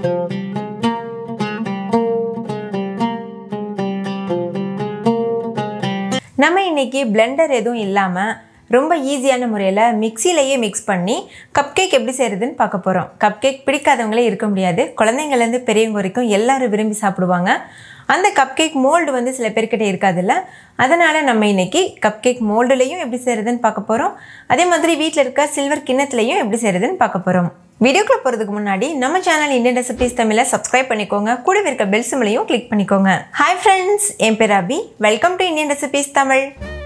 நம்ம இன்னைக்கு பிளெண்டர் எதுவும் இல்லாமல் ரொம்ப ஈஸியான முறையில் மிக்சியிலேயே மிக்ஸ் பண்ணி கப் கேக் எப்படி செய்கிறதுன்னு பார்க்க போகிறோம் கப் கேக் பிடிக்காதவங்களே இருக்க முடியாது குழந்தைங்கள்லேருந்து பெரியவங்க வரைக்கும் எல்லாரும் விரும்பி சாப்பிடுவாங்க அந்த கப் கேக் மோல்டு வந்து சில பேர்கிட்ட இருக்காதுல்ல அதனால் நம்ம இன்னைக்கு கப் கேக் மோல்டுலேயும் எப்படி செய்கிறதுன்னு பார்க்க போகிறோம் அதே மாதிரி வீட்டில் இருக்க சில்வர் கிண்ணத்துலையும் எப்படி செய்கிறதுன்னு பார்க்க போகிறோம் வீடியோக்குள்ள போகிறதுக்கு முன்னாடி நம்ம சேனல் இந்தியன் ரெசிபிஸ் தமிழை சப்ஸ்கிரைப் பண்ணிக்கோங்க கூடவே இருக்க பெல் சிம்லையும் கிளிக் பண்ணிக்கோங்க ஹாய் ஃப்ரெண்ட்ஸ் என் பேர் Abhi welcome to Indian recipes Tamil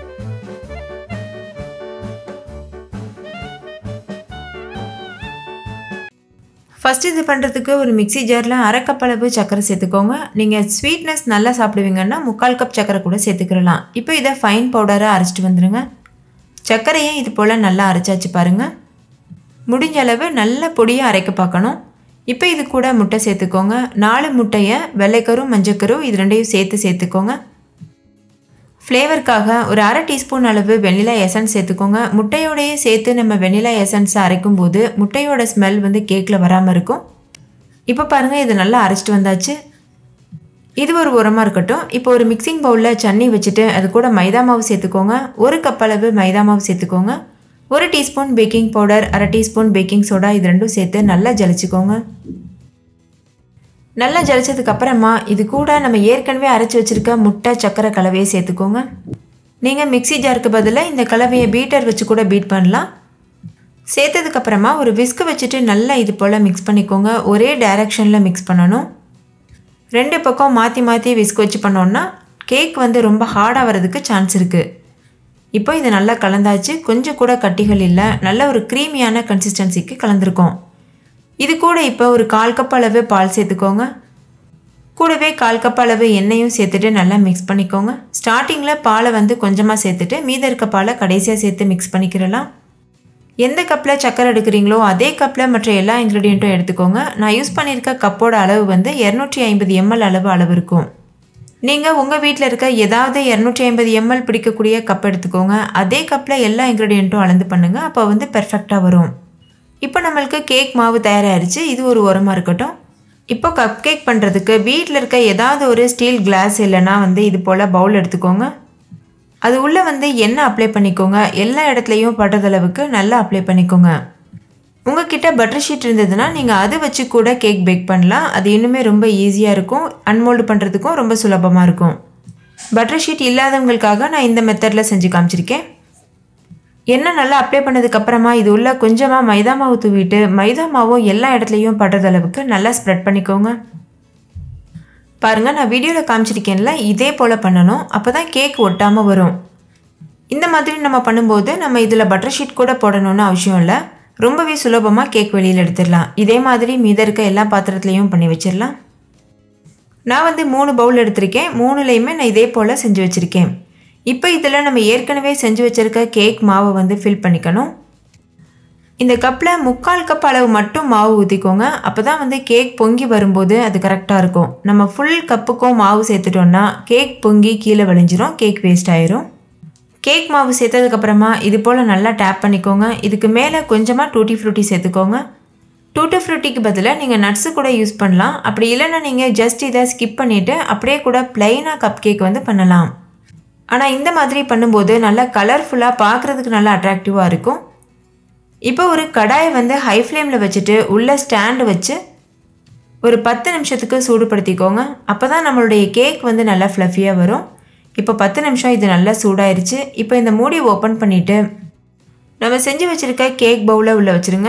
first இது பண்ணுறதுக்கு ஒரு மிக்ஸி ஜாரில் அரை கப் அளவு சர்க்கரை சேர்த்துக்கோங்க நீங்கள் ஸ்வீட்னஸ் நல்லா சாப்பிடுவீங்கன்னா முக்கால் கப் சர்க்கரை கூட சேர்த்துக்கிறலாம் இப்போ இதை ஃபைன் பவுடராக அரைச்சிட்டு வந்துடுங்க சர்க்கரையை இது போல் நல்லா அரைச்சாச்சு பாருங்கள் முடிஞ்ச அளவு நல்ல பொடியாக அரைக்க பார்க்கணும் இப்போ இது கூட முட்டை சேர்த்துக்கோங்க நாலு முட்டையை வெள்ளைக்கரும் மஞ்சக்கரும் இது ரெண்டையும் சேர்த்து சேர்த்துக்கோங்க ஃப்ளேவருக்காக ஒரு அரை டீஸ்பூன் அளவு வெண்ணிலா எசன்ஸ் சேர்த்துக்கோங்க முட்டையோடையே சேர்த்து நம்ம வெண்ணிலா எசன்ஸை அரைக்கும் போது முட்டையோட ஸ்மெல் வந்து கேக்கில் வராமல் இருக்கும் இப்போ பாருங்கள் இது நல்லா அரைச்சிட்டு வந்தாச்சு இது ஒரு உரமாக இருக்கட்டும் இப்போ ஒரு மிக்சிங் பவுலில் சன்னி வச்சுட்டு அது கூட மைதா மாவு சேர்த்துக்கோங்க ஒரு கப் அளவு மைதா மாவு சேர்த்துக்கோங்க ஒரு டீஸ்பூன் பேக்கிங் பவுடர் அரை டீஸ்பூன் பேக்கிங் சோடா இது ரெண்டும் சேர்த்து நல்லா ஜலிச்சுக்கோங்க நல்லா ஜலிச்சதுக்கு அப்புறமா இது கூட நம்ம ஏற்கனவே அரைச்சி வச்சுருக்க முட்டை சக்கரை கலவையை சேர்த்துக்கோங்க நீங்கள் மிக்ஸி ஜாருக்கு பதிலாக இந்த கலவையை பீட்டர் வச்சு கூட பீட் பண்ணலாம் சேர்த்ததுக்கப்புறமா ஒரு விஸ்கு வச்சுட்டு நல்லா இது போல் மிக்ஸ் பண்ணிக்கோங்க ஒரே டைரக்ஷனில் மிக்ஸ் பண்ணணும் ரெண்டு பக்கம் மாற்றி மாற்றி விஸ்க் வச்சு பண்ணோன்னா கேக் வந்து ரொம்ப ஹார்டாக வரதுக்கு சான்ஸ் இருக்குது இப்போ இது நல்லா கலந்தாச்சு கொஞ்சம் கூட கட்டிகள் இல்லை நல்ல ஒரு க்ரீமியான கன்சிஸ்டன்சிக்கு கலந்துருக்கோம் இது கூட இப்போ ஒரு கால் கப் அளவு பால் சேர்த்துக்கோங்க கூடவே கால் கப் அளவு எண்ணெயும் சேர்த்துட்டு நல்லா மிக்ஸ் பண்ணிக்கோங்க ஸ்டார்டிங்கில் பாலை வந்து கொஞ்சமாக சேர்த்துட்டு மீத இருக்க பாலை கடைசியாக சேர்த்து மிக்ஸ் பண்ணிக்கிறலாம் எந்த கப்பில் சக்கரை எடுக்கிறீங்களோ அதே கப்பில் மற்ற எல்லா இன்க்ரீடியண்ட்டும் எடுத்துக்கோங்க நான் யூஸ் பண்ணியிருக்க கப்போட அளவு வந்து இரநூற்றி ஐம்பது எம்எல் அளவு அளவு இருக்கும் நீங்கள் உங்கள் வீட்டில் இருக்க ஏதாவது இரநூற்றி ஐம்பது எம்எல் பிடிக்கக்கூடிய கப் எடுத்துக்கோங்க அதே கப்பில் எல்லா இன்க்ரீடியண்ட்டும் அளந்து பண்ணுங்கள் அப்போ வந்து பெர்ஃபெக்டாக வரும் இப்போ நம்மளுக்கு கேக் மாவு தயாராகிடுச்சு இது ஒரு உரமாக இருக்கட்டும் இப்போ கப் கேக் பண்ணுறதுக்கு வீட்டில் இருக்க ஏதாவது ஒரு ஸ்டீல் கிளாஸ் இல்லைன்னா வந்து இது போல் பவுல் எடுத்துக்கோங்க அது உள்ளே வந்து எண்ணெய் அப்ளை பண்ணிக்கோங்க எல்லா இடத்துலையும் படுறதளவுக்கு நல்லா அப்ளை பண்ணிக்கோங்க உங்ககிட்ட பட்டர் ஷீட் இருந்ததுன்னா நீங்கள் அது வச்சு கூட கேக் பேக் பண்ணலாம் அது இன்னுமே ரொம்ப ஈஸியாக இருக்கும் அன்மோல்டு பண்ணுறதுக்கும் ரொம்ப சுலபமாக இருக்கும் பட்டர் ஷீட் இல்லாதவங்களுக்காக நான் இந்த மெத்தடில் செஞ்சு காமிச்சிருக்கேன் எண்ணெய் நல்லா அப்ளை பண்ணதுக்கப்புறமா இது உள்ள கொஞ்சமாக மைதா மாவு தூவிட்டு மைதா மாவும் எல்லா இடத்துலையும் படுறதளவுக்கு நல்லா ஸ்ப்ரெட் பண்ணிக்கோங்க பாருங்கள் நான் வீடியோவில் காமிச்சிருக்கேன்ல இதே போல் பண்ணணும் அப்போ தான் கேக் ஒட்டாமல் வரும் இந்த மாதிரி நம்ம பண்ணும்போது நம்ம இதில் பட்டர் ஷீட் கூட போடணும்னு அவசியம் இல்லை ரொம்பவே சுலபமாக கேக் வெளியில் எடுத்துடலாம் இதே மாதிரி மீத இருக்க எல்லா பாத்திரத்துலேயும் பண்ணி வச்சிடலாம் நான் வந்து மூணு பவுல் எடுத்திருக்கேன் மூணுலேயுமே நான் இதே போல் செஞ்சு வச்சுருக்கேன் இப்போ இதில் நம்ம ஏற்கனவே செஞ்சு வச்சுருக்க கேக் மாவை வந்து ஃபில் பண்ணிக்கணும் இந்த கப்பில் முக்கால் கப் அளவு மட்டும் மாவு ஊற்றிக்கோங்க அப்போ தான் வந்து கேக் பொங்கி வரும்போது அது கரெக்டாக இருக்கும் நம்ம ஃபுல் கப்புக்கும் மாவு சேர்த்துட்டோன்னா கேக் பொங்கி கீழே விளைஞ்சிரும் கேக் வேஸ்ட் ஆயிரும் கேக் மாவு சேர்த்ததுக்கப்புறமா இது போல் நல்லா டேப் பண்ணிக்கோங்க இதுக்கு மேலே கொஞ்சமாக டூட்டி ஃப்ரூட்டி சேர்த்துக்கோங்க டூட்டி ஃப்ரூட்டிக்கு பதிலாக நீங்கள் நட்ஸு கூட யூஸ் பண்ணலாம் அப்படி இல்லைன்னா நீங்கள் ஜஸ்ட் இதை ஸ்கிப் பண்ணிவிட்டு அப்படியே கூட ப்ளைனாக கப் கேக் வந்து பண்ணலாம் ஆனால் இந்த மாதிரி பண்ணும்போது நல்லா கலர்ஃபுல்லாக பார்க்குறதுக்கு நல்லா அட்ராக்டிவாக இருக்கும் இப்போ ஒரு கடாயை வந்து ஹை ஃப்ளேமில் வச்சுட்டு உள்ளே ஸ்டாண்டு வச்சு ஒரு பத்து நிமிஷத்துக்கு சூடுபடுத்திக்கோங்க அப்போ தான் நம்மளுடைய கேக் வந்து நல்லா ஃப்ளஃபியாக வரும் இப்போ பத்து நிமிஷம் இது நல்லா சூடாயிருச்சு இப்போ இந்த மூடி ஓப்பன் பண்ணிவிட்டு நம்ம செஞ்சு வச்சுருக்க கேக் பவுலை உள்ளே வச்சுருங்க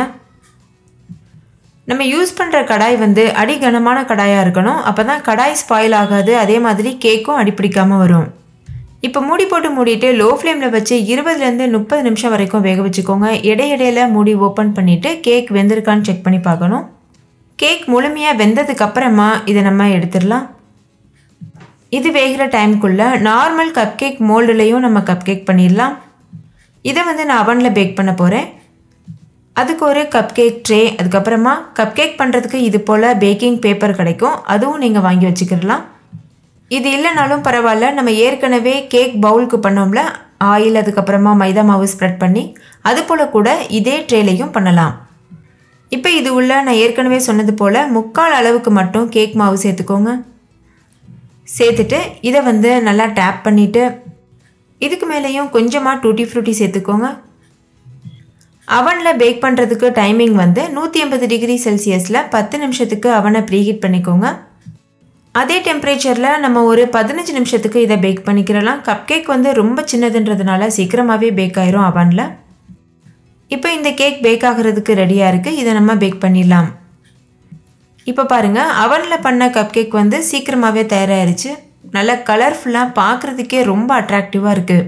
நம்ம யூஸ் பண்ணுற கடாய் வந்து அடி கனமான கடாயாக இருக்கணும் அப்போ தான் கடாய் ஸ்பாயில் ஆகாது அதே மாதிரி கேக்கும் அடிப்பிடிக்காமல் வரும் இப்போ மூடி போட்டு மூடிட்டு லோ ஃப்ளேமில் வச்சு இருபதுலேருந்து முப்பது நிமிஷம் வரைக்கும் வேக வச்சுக்கோங்க இடையிடையில மூடி ஓப்பன் பண்ணிவிட்டு கேக் வெந்திருக்கான்னு செக் பண்ணி பார்க்கணும் கேக் முழுமையாக வெந்ததுக்கு அப்புறமா இதை நம்ம எடுத்துடலாம் இது வேகிற டைமுக்குள்ளே நார்மல் கப் கேக் மோல்டுலேயும் நம்ம கப் கேக் பண்ணிடலாம் இதை வந்து நான் அவனில் பேக் பண்ண போகிறேன் அதுக்கு ஒரு கப் கேக் ட்ரே அதுக்கப்புறமா கப் கேக் பண்ணுறதுக்கு இது போல் பேக்கிங் பேப்பர் கிடைக்கும் அதுவும் நீங்கள் வாங்கி வச்சுக்கிடலாம் இது இல்லைனாலும் பரவாயில்ல நம்ம ஏற்கனவே கேக் பவுலுக்கு பண்ணோம்ல ஆயில் அதுக்கப்புறமா மைதா மாவு ஸ்ப்ரெட் பண்ணி அது போல் கூட இதே ட்ரேலையும் பண்ணலாம் இப்போ இது உள்ள நான் ஏற்கனவே சொன்னது போல் முக்கால் அளவுக்கு மட்டும் கேக் மாவு சேர்த்துக்கோங்க சேர்த்துட்டு இதை வந்து நல்லா டேப் பண்ணிவிட்டு இதுக்கு மேலேயும் கொஞ்சமாக டூட்டி ஃப்ரூட்டி சேர்த்துக்கோங்க அவனில் பேக் பண்ணுறதுக்கு டைமிங் வந்து நூற்றி ஐம்பது டிகிரி செல்சியஸில் பத்து நிமிஷத்துக்கு அவனை ப்ரீஹீட் பண்ணிக்கோங்க அதே டெம்பரேச்சரில் நம்ம ஒரு பதினஞ்சு நிமிஷத்துக்கு இதை பேக் பண்ணிக்கிறலாம் கப் கேக் வந்து ரொம்ப சின்னதுன்றதுனால சீக்கிரமாகவே பேக் ஆயிரும் அவனில் இப்போ இந்த கேக் பேக் ஆகிறதுக்கு ரெடியாக இருக்குது இதை நம்ம பேக் பண்ணிடலாம் இப்போ பாருங்கள் அவனில் பண்ண கப் கேக் வந்து சீக்கிரமாகவே தயாராகிருச்சு நல்லா கலர்ஃபுல்லாக பார்க்குறதுக்கே ரொம்ப அட்ராக்டிவாக இருக்குது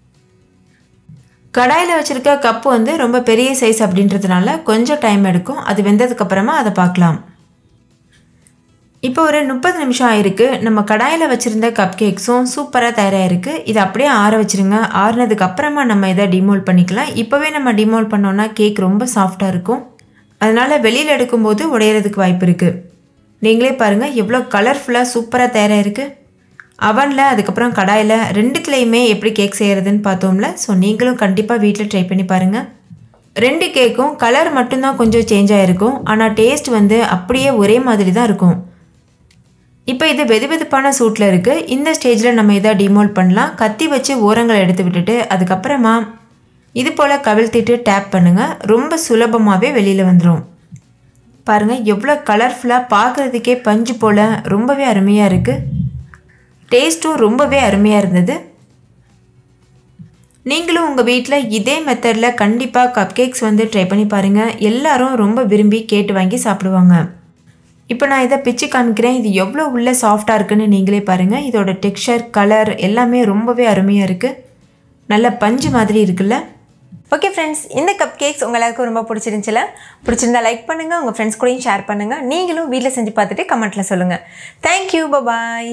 கடாயில் வச்சுருக்க கப்பு வந்து ரொம்ப பெரிய சைஸ் அப்படின்றதுனால கொஞ்சம் டைம் எடுக்கும் அது வெந்ததுக்கப்புறமா அதை பார்க்கலாம் இப்போ ஒரு முப்பது நிமிஷம் ஆயிருக்கு நம்ம கடாயில் வச்சுருந்த கப் கேக்ஸும் சூப்பராக தயாராகிருக்கு இதை அப்படியே ஆற வச்சுருங்க ஆறுனதுக்கு அப்புறமா நம்ம இதை டிமோல் பண்ணிக்கலாம் இப்போவே நம்ம டிமோல் பண்ணோன்னா கேக் ரொம்ப சாஃப்டாக இருக்கும் அதனால் வெளியில் எடுக்கும்போது உடையிறதுக்கு வாய்ப்பு இருக்குது நீங்களே பாருங்கள் எவ்வளோ கலர்ஃபுல்லாக சூப்பராக தயாராகிருக்கு அவனில் அதுக்கப்புறம் கடாயில் ரெண்டுத்துலேயுமே எப்படி கேக் செய்கிறதுன்னு பார்த்தோம்ல ஸோ நீங்களும் கண்டிப்பாக வீட்டில் ட்ரை பண்ணி பாருங்கள் ரெண்டு கேக்கும் கலர் மட்டும்தான் கொஞ்சம் சேஞ்ச் ஆகிருக்கும் ஆனால் டேஸ்ட் வந்து அப்படியே ஒரே மாதிரி தான் இருக்கும் இப்போ இது வெது வெதுப்பான சூட்டில் இருக்குது இந்த ஸ்டேஜில் நம்ம இதை டிமோல்ட் பண்ணலாம் கத்தி வச்சு ஓரங்களை எடுத்து விட்டுட்டு அதுக்கப்புறமா இது போல் கவிழ்த்திட்டு டேப் பண்ணுங்கள் ரொம்ப சுலபமாகவே வெளியில் வந்துடும் பாருங்கள் எவ்வளோ கலர்ஃபுல்லாக பார்க்குறதுக்கே பஞ்சு போல் ரொம்பவே அருமையாக இருக்குது டேஸ்ட்டும் ரொம்பவே அருமையாக இருந்தது நீங்களும் உங்கள் வீட்டில் இதே மெத்தடில் கண்டிப்பாக கப் கேக்ஸ் வந்து ட்ரை பண்ணி பாருங்கள் எல்லாரும் ரொம்ப விரும்பி கேட்டு வாங்கி சாப்பிடுவாங்க இப்போ நான் இதை பிச்சு காமிக்கிறேன் இது எவ்வளோ உள்ள சாஃப்டாக இருக்குன்னு நீங்களே பாருங்கள் இதோட டெக்ஸ்சர் கலர் எல்லாமே ரொம்பவே அருமையாக இருக்குது நல்ல பஞ்சு மாதிரி இருக்குல்ல ஓகே ஃப்ரெண்ட்ஸ் இந்த கப் கேக்ஸ் உங்க எல்லாருக்கும் ரொம்ப பிடிச்சிருந்துச்சுல பிடிச்சிருந்தா லைக் பண்ணுங்கள் உங்கள் ஃப்ரெண்ட்ஸ் கூடயும் ஷேர் பண்ணுங்கள் நீங்களும் வீட்டில் செஞ்சு பார்த்துட்டு கமெண்ட்டில் சொல்லுங்கள் தேங்க்யூ பபாய்